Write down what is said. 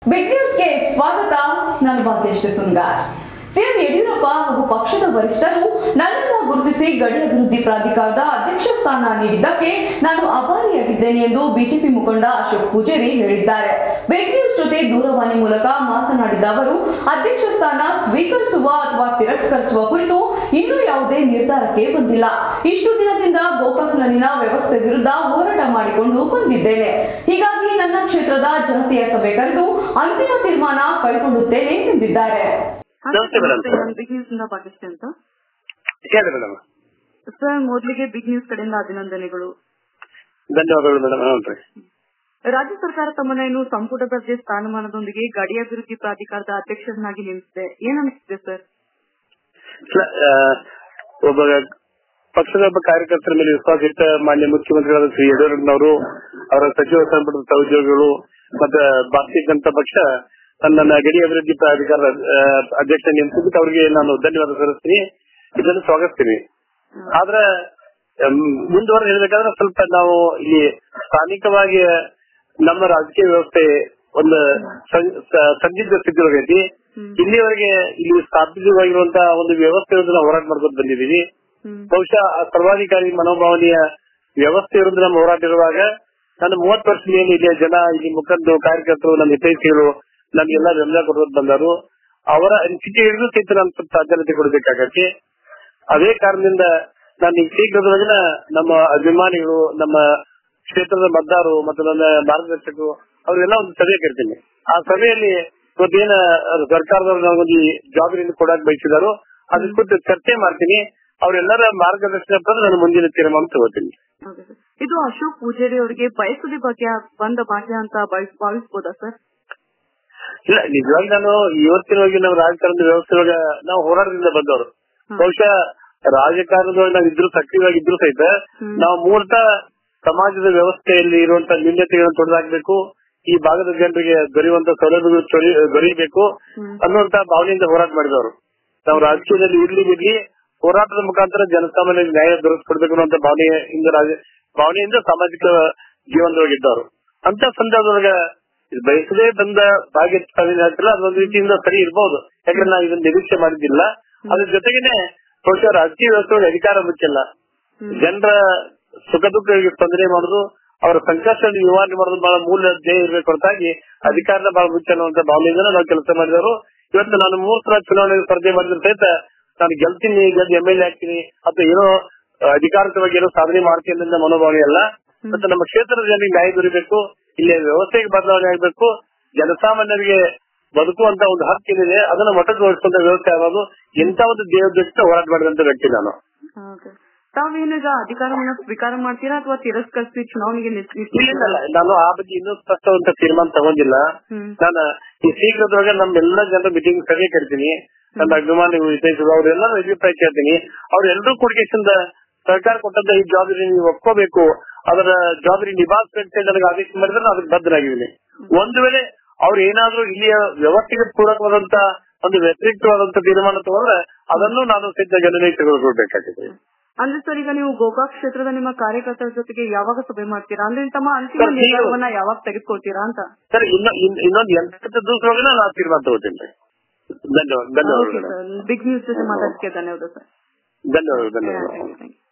Big ನ್ಯೂಸ್ಗೆ ಸ್ವಾಗತ ನಾನು ಭಾಗ್ಯಶ್ರೀ ಸುಂಗಾರ್ ಸಿಎಂ ಯಡಿಯೂರಪ್ಪ ಹಾಗೂ ಪಕ್ಷದ ವರಿಷ್ಠರು ನನ್ನನ್ನು ಗುರುತಿಸಿ ಗಡಿ ಅಭಿವೃದ್ಧಿ ಪ್ರಾಧಿಕಾರದ ಅಧ್ಯಕ್ಷ ಸ್ಥಾನ ನೀಡಿದ್ದಕ್ಕೆ ನಾನು ಅಭಾರಿಯಾಗಿದ್ದೇನೆ ಎಂದು ಬಿಜೆಪಿ ಮುಖಂಡ ಅಶೋಕ್ ಪೂಜಾರಿ ಹೇಳಿದ್ದಾರೆ ಬಿಗ್ ನ್ಯೂಸ್ ಜೊತೆ ದೂರವಾಣಿ ಮೂಲಕ ಮಾತನಾಡಿದ ಅವರು ಅಧ್ಯಕ್ಷ ಸ್ಥಾನ ಸ್ವೀಕರಿಸುವ ಅಥವಾ ತಿರಸ್ಕರಿಸುವ ಕುರಿತು ಇನ್ನೂ ಯಾವುದೇ ನಿರ್ಧಾರಕ್ಕೆ ಬಂದಿಲ್ಲ ಇಷ್ಟು ದಿನದಿಂದ ಗೋಕಾಕ್ನಲ್ಲಿನ ವ್ಯವಸ್ಥೆ ವಿರುದ್ಧ ಹೋರಾಟ ಮಾಡಿಕೊಂಡು ಬಂದಿದ್ದೇನೆ ಹೀಗಾಗಿ ನನ್ನ ಕ್ಷೇತ್ರದ ಜನತೆಯ ಸಭೆ ಕರೆದು ಅಂತಿಮ ತೀರ್ಮಾನ ಕೈಗೊಳ್ಳುತ್ತೇನೆ ಎಂದಿದ್ದಾರೆ ನಮಸ್ತೆ ಮೇಡಮ್. ನಾನು ಬಿಗ್ ನ್ಯೂಸ್ ಇಂದ ಭಾಗ್ಯಶ್ರೀ ಅಂತ ಹೇಳಿ ಮೇಡಮ್ ಸರ್ ಮೊದಲಿಗೆ ಬಿಗ್ ನ್ಯೂಸ್ ಕಡೆಯಿಂದ ಅಭಿನಂದನೆಗಳು ಧನ್ಯವಾದಗಳು ಮೇಡಮ್ ಹ್ಞೂ ರಾಜ್ಯ ಸರ್ಕಾರ ತಮ್ಮನ್ನ ಇನ್ನು ಸಂಪುಟ ದರ್ಜೆ ಸ್ಥಾನಮಾನದೊಂದಿಗೆ ಗಡಿ ಅಭಿವೃದ್ಧಿ ಪ್ರಾಧಿಕಾರದ ಅಧ್ಯಕ್ಷರನ್ನಾಗಿ ನೇಮಿಸಿದೆ ಏನ್ ಅನಿಸ್ತಿದೆ ಸರ್ ಒಬ್ಬ ಪಕ್ಷದ ಒಬ್ಬ ಕಾರ್ಯಕರ್ತರ ಮೇಲೆ ವಿಶ್ವಾಸ ಇಟ್ಟ ಮಾನ್ಯ ಮುಖ್ಯಮಂತ್ರಿಗಳಾದ ಶ್ರೀ ಯಡಿಯೂರಪ್ಪನವರು ಅವರ ಸಚಿವ ಸಂಪುಟದ ಸಹೋದ್ಯೋಗಿಗಳು ಮತ್ತೆ ಭಾರತೀಯ ಜನತಾ ಪಕ್ಷ ತನ್ನ ಗಡಿ ಅಭಿವೃದ್ಧಿ ಪ್ರಾಧಿಕಾರದ ಆ, ಅಧ್ಯಕ್ಷ ನೇಮಿಸಿದ್ದಕ್ಕೆ ಅವರಿಗೆ ನಾನು ಧನ್ಯವಾದ ಸಲ್ಲಿಸ್ತೀನಿ ಇದನ್ನು ಸ್ವಾಗತಿಸ್ತೀನಿ ಆದ್ರೆ ಅಮ್, ಮುಂದುವರೆದು ಹೇಳ್ಬೇಕಾದ್ರೆ ಸ್ವಲ್ಪ ನಾವು ಇಲ್ಲಿ ಸ್ಥಾನಿಕವಾಗಿ ನಮ್ಮ ರಾಜಕೀಯ ವ್ಯವಸ್ಥೆ ಒಂದು ಸಂ- ಸ- ಸಂದಿಗ್ಧ ಸ್ಥಿತಿಯೊಳಗೈತಿ ಇಲ್ಲಿವರೆಗೆ ಇಲ್ಲಿ ಸ್ಥಾಪಿತವಾಗಿರುವಂತಹ ಒಂದು ವ್ಯವಸ್ಥೆ ನಾವು ಹೋರಾಟ ಮಾಡ್ಕೊಂಡು ಬಂದಿದ್ದೀವಿ ಹ್ಮ್ ಬಹುಶಃ ಆ ಸರ್ವಾಧಿಕಾರಿ ಮನೋಭಾವನೆಯ ವ್ಯವಸ್ಥೆ ಇರೋದು ನಮ್ಮ ಹೋರಾಟ ಇರುವಾಗ ನಾನು ಮೂವತ್ತು ವರ್ಷ ಏನು ಇಲ್ಲಿ ಜನ ಇಲ್ಲಿ ಮುಖಂಡರು ಕಾರ್ಯಕರ್ತರು ನಮ್ಮ ಹಿತೈಷಿಗಳು ನಮ್ಗೆಲ್ಲ ಬೆಂಬಲ ಕೊಡೋದು ಬಂದರು ಅವರ ಅನಿಸಿಕೆ ಹಿಡಿದು ಸಹಿತ ನಾನು ಸ್ವಲ್ಪ ಪ್ರಾಧಾನ್ಯತೆ ಕೊಡಬೇಕಾಗತ್ತೆ ಅದೇ ಕಾರಣದಿಂದ ನಾನು ಈ ಶೀಘ್ರದೊಳಗಿನ ನಮ್ಮ ಅಭಿಮಾನಿಗಳು ನಮ್ಮ ಕ್ಷೇತ್ರದ ಮತದಾರರು ಮತ್ತು ನನ್ನ ಮಾರ್ಗದರ್ಶಕರು ಅವರೆಲ್ಲ ಒಂದು ಸಭೆ ಕರಿತೀನಿ ಆ ಸಭೆಯಲ್ಲಿ ಇವತ್ತೇನ ಸರ್ಕಾರದವರು ನನಗೊಂದು ಜವಾಬ್ದಾರಿಯನ್ನು ಕೊಡಕ್ ಬಯಸಿದಾರೋ ಅದ್ರ ಕುರಿತು ಚರ್ಚೆ ಮಾಡ್ತೀನಿ ಅವರೆಲ್ಲರ ಮಾರ್ಗದರ್ಶನ ಪಡೆದು ನಾನು ಮುಂದಿನ ತೀರ್ಮಾನ ತಗೋತೀನಿ ಓಕೆ ಸರ್ ಇದು ಅಶೋಕ್ ಪೂಜಾರಿ ಅವರಿಗೆ ಬಯಸುದಿ ಬಗ್ಗೆ ಬಂದ ಭಾಗ್ಯ ಅಂತ ಭಾವಿಸ್- ಭಾವಿಸ್ಬೋದಾ ಸರ್ ಇಲ್ಲ ನಿಜವಾಗಿ ನಾನು ಇವತ್ತಿನವರೆಗೆ ನಮ್ಮ ರಾಜಕಾರಣದ ವ್ಯವಸ್ಥೆ ಒಳಗ ನಾವು ಹೋರಾಟದಿಂದ ಬಂದವರು ಹ್ಮ್. ಬಹುಶಃ ರಾಜಕಾರಣದೊಳಗೆ ನಾವು ಇದ್ರು ಸಕ್ರಿಯವಾಗಿದ್ರು ಸಹಿತ ಹ್ಮ್. ನಾವು ಮೂಲತಃ ಸಮಾಜದ ವ್ಯವಸ್ಥೆಯಲ್ಲಿ ಇರುವಂತ ನ್ಯೂನ್ಯತೆಗಳನ್ನು ತೊಡೆದಾಕ್ಬೇಕು ಈ ಭಾಗದ ಜನರಿಗೆ ದೊರೆಯುವಂತ ಸೌಲಭ್ಯಗಳು ಚೊರಿ- ದೊರೆಯಬೇಕು ಹ್ಮ್. ಅನ್ನುವಂತ ಭಾವನೆಯಿಂದ ಹೋರಾಟ ಮಾಡಿದವರು ನಾವು ರಾಜಕೀಯದಲ್ಲಿ ಇರ್ಲಿ ಬಿಡ್ಲಿ ಹೋರಾಟದ ಮುಖಾಂತರ ಜನಸಾಮಾನ್ಯರಿಗೆ ನ್ಯಾಯ ದೊರಕಿಸ್ಕೊಡ್ಬೇಕು ಅನ್ನುವಂತ ಭಾವನೆಯಿಂದ ರಾಜ- ಭಾವನೆಯಿಂದ ಸಾಮಾಜಿಕ ಜೀವನದೊಳಗಿದ್ದವರು ಅಂತ ಸಂದರ್ಭದೊಳಗ ಇದು ಬಯಸದೇ ಬಂದ ಭಾಗ್ಯ ಆಗ್ತಿಲ್ಲ ಅದೊಂದು ರೀತಿಯಿಂದ ಸರಿ ಇರಬಹುದು ಯಾಕಂದ್ರೆ ನಾವು ಇದನ್ನ ನಿರೀಕ್ಷೆ ಮಾಡಿದ್ದಿಲ್ಲ ಅದ್ರ ಜೊತೆಗೇನೆ ಬಹುಶಃ ರಾಜಕೀಯ ವ್ಯವಸ್ಥೆ ಅಧಿಕಾರ ಮುಖ್ಯಲ್ಲ ಹ್ಮ್. ಜನರ ಸುಖ ದುಃಖಗಳಿಗೆ ಸ್ಪಂದನೆ ಮಾಡುದು ಅವರ ಸಂಕಷ್ಟ ನಿವಾರಣೆ ಮಾಡೋದು ಬಹಳ ಮೂಲ ಧ್ಯೇಯ ಇರಬೇಕು ಹೊರತಾಗಿ ಅಧಿಕಾರನ ಬಹಳ ಮುಖ್ಯ ಅನ್ನುವಂತ ಭಾವನೆಯಿಂದ ನಾವು ಕೆಲಸ ಮಾಡಿದವರು ಇವತ್ತು ನಾನು ಮೂರ್ ಸಲ ಚುನಾವಣೆ ಸ್ಪರ್ಧೆ ಮಾಡಿದ್ರೆ ಸಹಿತ ನಾನು ಗೆಲ್ತೀನಿ ಗೆದ್ದು ಎಂ ಎಲ್ ಎ ಆಗ್ತೀನಿ ಅಥವಾ ಏನೋ ಆ, ಅಧಿಕಾರಯುತವಾಗಿ ಏನೋ ಸಾಧನೆ ಮಾಡ್ತೀನಿ ಅನ್ನೋ ಮನೋಭಾವನೆ ಅಲ್ಲ ಮತ್ತೆ ನಮ್ಮ ಕ್ಷೇತ್ರದ ಜನರಿಗೆ ನ್ಯಾಯ ದೊರಿಬೇಕು ಇಲ್ಲಿ ವ್ಯವಸ್ಥೆಗೆ ಬದಲಾವಣೆ ಆಗಬೇಕು ಜನಸಾಮಾನ್ಯರಿಗೆ ಬದುಕುವಂತ ಒಂದು ಹಕ್ಕಿದೆ ಅದನ್ನ ಮೊಟಕುಗೊಳಿಸುವಂತ ವ್ಯವಸ್ಥೆ ಆಗೋದು ಇಂಥ ಒಂದು ದೇವದೃಷ್ಟ ಹೋರಾಟ ಮಾಡಿದಂತ ವ್ಯಕ್ತಿ ನಾನು ಓಕೆ ತಾವೇನೀಗ ಅಧಿಕಾರವನ್ನ ಸ್ವೀಕಾರ ಮಾಡ್ತೀರಾ ಅಥವಾ ತಿರಸ್ಕರಿಸಿ ಚುನಾವಣೆಗೆ ನಿಲ್- ನಿಲ್ಸ್ತೀರಾ? ಇಲ್ಲ ನಾನು ಆ ಬಗ್ಗೆ ಇನ್ನೂ ಸ್ಪಷ್ಟವಂತ ತೀರ್ಮಾನ ತಗೊಂಡಿಲ್ಲ ಹ್ಮ್ ನಾನು ಈ ಶೀಘ್ರದೊಳಗೆ ನಮ್ಮೆಲ್ಲ ಜನರ ಮೀಟಿಂಗ್ ಸಭೆ ಕರಿತೀನಿ ನನ್ನ ಅಭಿಮಾನಿಗಳು ಹಿತೈಷಿಗಳು ಅವರೆಲ್ಲರೂ ಅಭಿಪ್ರಾಯ ಕೇಳ್ತೀನಿ ಅವ್ರೆಲ್ಲರೂ ಕೂಡಿಕೆಸಿಂದ ಸರ್ಕಾರ ಕೊಟ್ಟಂತ ಈ ಜವಾಬ್ದಾರಿ ನೀವು ಒಪ್ಕೋಬೇಕು ಅದರ ಜವಾಬ್ದಾರಿ ನಿಭಾಯಿಸಬೇಕು ನನಗೆ ಆದೇಶ ಮಾಡಿದ್ರೆ ನಾನು ಅದಕ್ಕೆ ಬದ್ಧನಾಗಿದ್ದೀನಿ ಒಂದು ವೇಳೆ ಅವ್ರು ಏನಾದ್ರೂ ಇಲ್ಲಿಯ ವ್ಯವಸ್ಥೆಗೆ ಪೂರಕವಾದಂತ ಒಂದು ವ್ಯತಿರಿಕ್ತವಾದಂತ ತೀರ್ಮಾನ ತಗೊಂಡ್ರೆ ಅದನ್ನು ನಾನು ಸಿದ್ಧ ಗಣನೆ ತೆಗೆದುಕೊಳ್ಬೇಕಾಗಿದೆ ಅಂದ್ರೆ ಸರ್ ಈಗ ನೀವು ಗೋಕಾಕ್ ಕ್ಷೇತ್ರದ ನಿಮ್ಮ ಕಾರ್ಯಕರ್ತರ ಜೊತೆಗೆ ಯಾವಾಗ ಸಭೆ ಮಾಡ್ತೀರಾ ಅಂದ್ರೆ ತಮ್ಮ ಅಂತಿಮ ಸರ್, ನೀವು- ನಿರ್ಧಾರವನ್ನ ಯಾವಾಗ ತೆಗೆದುಕೊಳ್ತೀರಾ ಅಂತ ಸರ್ ಇನ್ನ ಇನ್- ಇನ್ನೊಂದು ಎಂಟತ್ತು ದಿವಸದೊಳಗೆ ನಾನು ತೀರ್ಮಾನ ತಗೋತೀನಿ ಧನ್ಯವಾದ ಓಕೆ ಧನ್ಯವಾದಗಳು ಸರ್ ಬಿಗ್ ನ್ಯೂಸ್ ಜೊತೆ ಮಾತಾಡಕ್ಕೆ ಧನ್ಯವಾದ ಸರ್ ಧನ್ಯವಾದಗಳು ಧನ್ಯವಾದಗಳು ಥ್ಯಾಂಕ್ ಯು